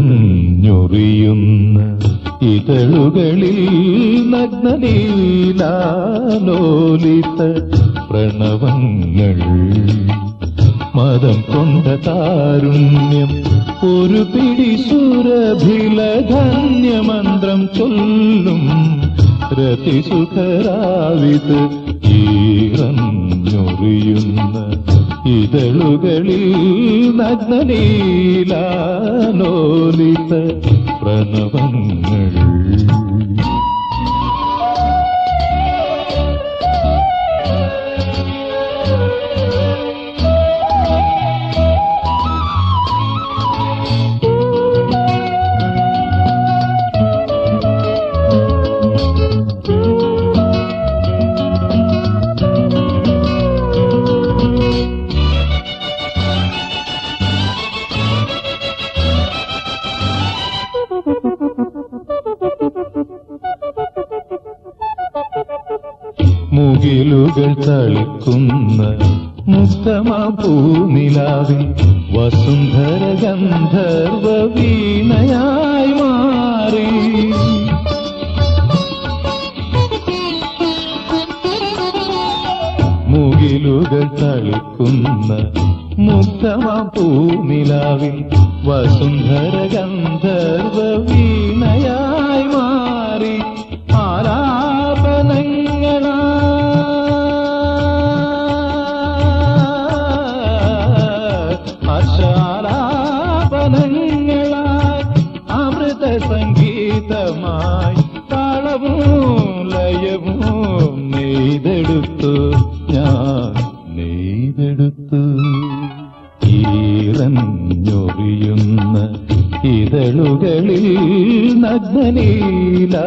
ഈറഞ്ഞൊറിയുന്ന ഇതളുകളിൽ നഗ്നലീലാലോലിത പ്രണവങ്ങൾ മതം കൊണ്ട താരുണ്യം ഒരു പിടി സുരഭിലധന്യമന്ത്രം ചൊല്ലും രതിസുഖരാവിത് ഈറഞ്ഞൊറിയുന്ന ഇതളുകളിൽ നഗ്നലീലാലോലിത പ്രണവങ്ങൾ മുകിലുകൾ തളിക്കുന്ന മുക്തമാ പൂനിലാവിൽ വസുന്ധര ഗന്ധർവ വീണയായി മാറി മുകിലുകൾ തളിക്കുന്ന മുക്തമാ പൂനിലാവിൽ വസുന്ധര ഗന്ധർവ വീണയായി മാറി ആലാപനങ്ങളാ ഹർഷാലാപനങ്ങളായി അമൃത സംഗീതമായി താളവും ലയവും നെയ്തെടുത്തു ഞാൻ നെയ്തെടുത്തു ഈറഞ്ഞൊറിയുന്ന ഇതളുകളിൽ നഗ്നലീലാലോലിത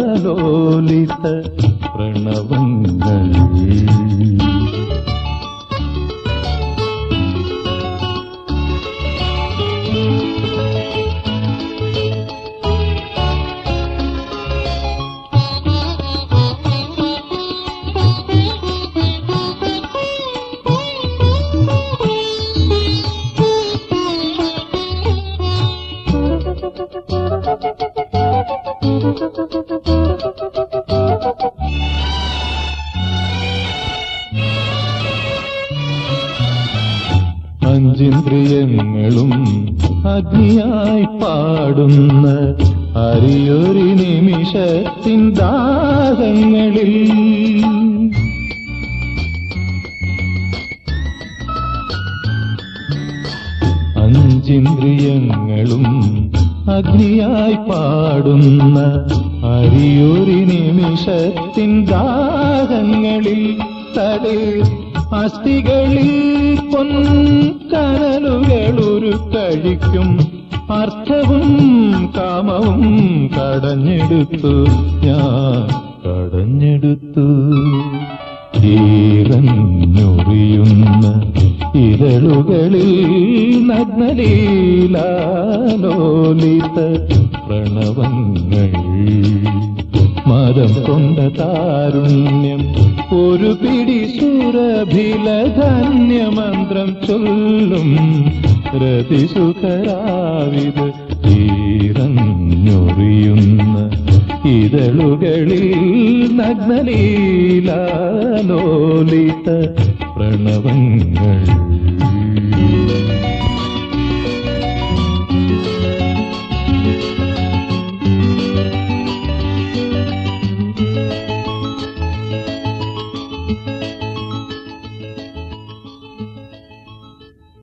പ്രണവങ്ങൾ അഞ്ചിന്ദ്രിയങ്ങളും അഗ്നിയായി പാടുന്ന അരിയൊരു നിമിഷത്തിൻ ദാഹങ്ങളിൽ അഞ്ചിന്ദ്രിയങ്ങളും അഗ്നിയായി പാടുന്ന അരിയൊരു നിമിഷത്തിൻ ദാഹങ്ങളിൽ തലേ അസ്ഥികളിൽ പൊൻകനലുകളൊരു കഴിക്കും അർത്ഥവും കാമവും കടഞ്ഞെടുത്തു ഞാൻ കടഞ്ഞെടുത്തു ഈറഞ്ഞൊറിയുന്ന ഇതളുകളിൽ നഗ്നലീലാലോലിത പ്രണവങ്ങൾ മതം കൊണ്ട താരുണ്യം ഒരു പിടി സുരഭിലധന്യമന്ത്രം ചൊല്ലും രതിസുഖരാവിത് ഈറഞ്ഞൊറിയുന്ന ഇതളുകളിൽ നഗ്നലീലാലോലിത പ്രണവങ്ങൾ